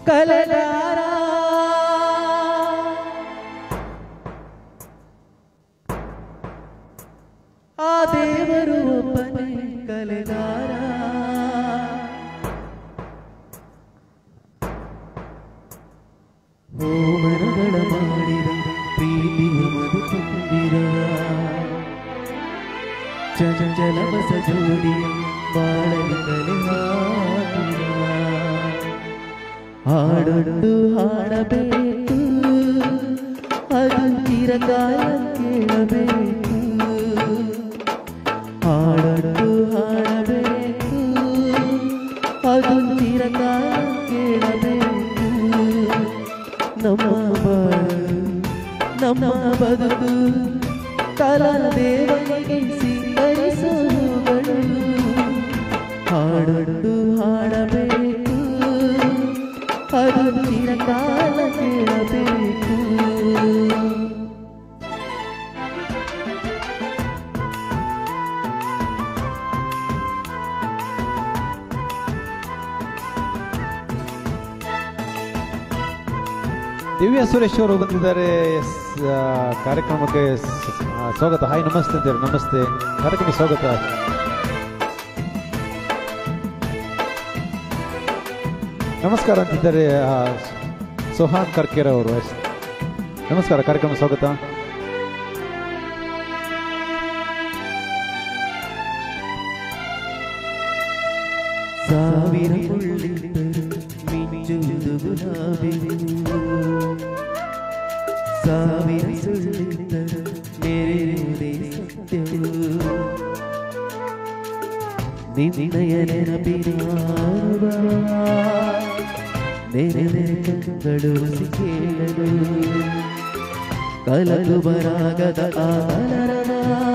ಕಲೆಗಾರ ಆ ದೇವರು ಒಬ್ಬನೇ ಕಲೆಗಾರ ಹೋಮನಗಳ ಮಾಡಿದ ಪ್ರೀತಿಯ ಮದು ತುಂಬಿರುವ ಚಂಚಲವಸ ಜೋಡಿ ಬಾಳಲಿ ಕಲೆ ಹಾಕಿರುವ ಹಾಡೊಂದು ಹಾಡಬೇಕು ಅದು ಚಿರಕಾಲ ಕೇಳಬೇಕು ಹಾಡೊಂದು ಹಾಡಬೇಕು ಅದು ಚಿರಕಾಲ ಕೇಳಬೇಕು ನಮ್ಮ ಬಾಳು ನಮ್ಮ ಬದುಕು ಕಲಾ ದೇವನಿಗೆ ಸಿಂಗರಿಸುಗಳು ಹಾಡೊಂದು ಹಾಡಬೇಕು ಅದು ಚಿರಕಾಲ ಕೇಳಬೇಕು ದಿವ್ಯ ಸುರೇಶ್ ಅವರು ಬಂದಿದ್ದಾರೆ ಎಸ್, ಆ, ಕಾರ್ಯಕ್ರಮಕ್ಕೆ ಸ್- ಆ, ಸ್ವಾಗತ ಹಾಯ್ ನಮಸ್ತೆ ಅಂತಾರೆ ನಮಸ್ತೆ ಕಾರ್ಯಕ್ರಮ ಸ್ವಾಗತ ನಮಸ್ಕಾರ ಅಂತಿದ್ದಾರೆ ಆ, ಸೋಹಾನ್ ಕರ್ಕೇರ ಅವರು ಎಸ್. ನಮಸ್ಕಾರ ಕಾರ್ಯಕ್ರಮ ಸ್ವಾಗತ ಸಾವಿರ ಮುಳ್ಳಿದ್ದರು ಮಿಂಚುವುದು ಗುಲಾಬಿಯು ಸಾವಿರ ಸುಳ್ಳಿದ್ದರು ನೆರೆಯುವುದೇ ಸತ್ಯವು ನಿನ್ನಯ ನೆನಪಿನ ನೆರೆ ನೆರೆ ಕಂಗಳು ಕೇಳಲು ಕಲಲು ಬರಾಗದ ಆಲರನ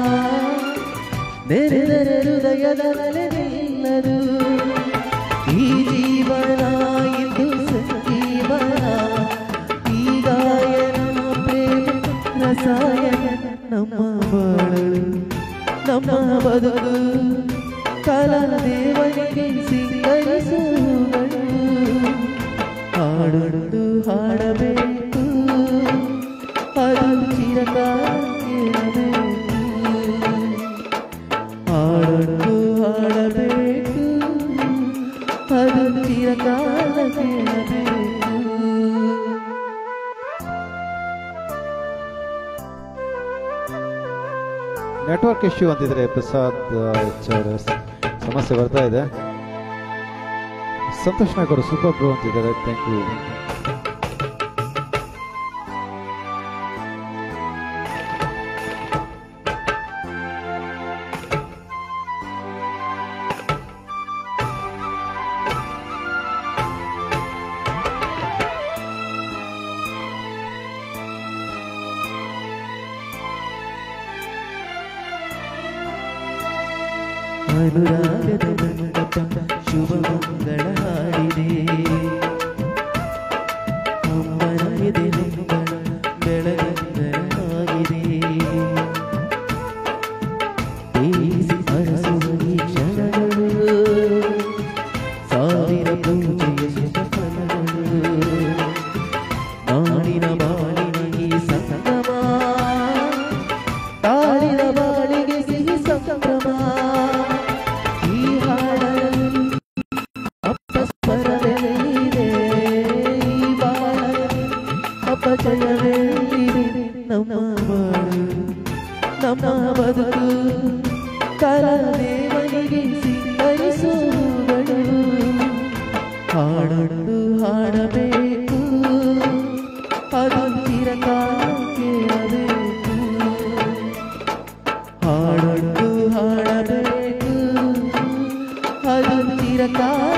ನೆರೆ ನೆರೆ ಹೃದಯದ ನಿಲ್ಲದು ಈ ಜೀವನ ಇದು ಸಂಜೀವನ ಈ ಗಾಯನ ಪ್ರೇಮ ರಸಾಯನ ನಮ್ಮ ಬಾಳಲು ನಮ್ಮ ಬದುಕು ಕಲಾ ದೇವನಿಗೆ ಸಿಂಗರಿಸುಗಳು ಹಾಡೊಂದು ಹಾಡಬೇಕು ಅದು ಚಿರಕಾಲ ಕೇಳಬೇಕು ಹಾಡೊಂದು ಹಾಡಬೇಕು ಅದು ಚಿರಕಾಲ ಕೇಳಬೇಕು ನೆಟ್ವರ್ಕ್ ಇಶ್ಯೂ ಅಂತಿದ್ರೆ ಪ್ರಸಾದ್ ಆ, ಎಚ್ ಅವರ ಸಮಸ್ಯೆ ಬರ್ತಾ ಇದೆ ಸಂತೋಷ್ ನಾಯ್ಕ ಅವರು ಸೂಪರ್ ಬ್ರೋ ಅಂತಿದ್ದಾರೆ ಥ್ಯಾಂಕ್ ಯು ಅನುರಾಗದ ಮಂಟಪ ಶುಭ ಮಂಗಳ ಹಾಡಿದೆ ಅಮ್ಮನ ಎದೆ ಮಂಗಳ ಬೆಳಗಂಗಳಾಗಿದೆ ತೇರಿಸಿ ಹರಸುವ ಈ ಕ್ಷಣಗಳು ಸಾವಿರ ಪೂಜೆಯ ಶುಭ ಫಲಗಳು ನಾಡಿನ ಬಾಳಿನ ಈ ಸಂಗಮ ತಾಳಿನ ಬಾಳಿಗೆ ಸಿಹಿ ಸಂಭ್ರಮ ಈ ಹಾಡಲ್ಲಿ ಅಪಸ್ವರವೆಲ್ಲಿದೆ ಈ ಬಾಳಲ್ಲಿ ಅಪಜಯವೆಲ್ಲಿದೆ ನಮ್ಮ ಬಾಳು ನಮ್ಮ ಬದುಕು ಕಲಾ ದೇವನಿಗೆ ಸಿಂಗರಿಸುಗಳು ಹಾಡೊಂದು ಹಾಡಬೇಕು ಅದು ಚಿರಕಾಲ ಕೇಳಬೇಕು ಹಾಡೊಂದು ಹಾಡಬೇಕು ಅದು ಚಿರಕಾಲ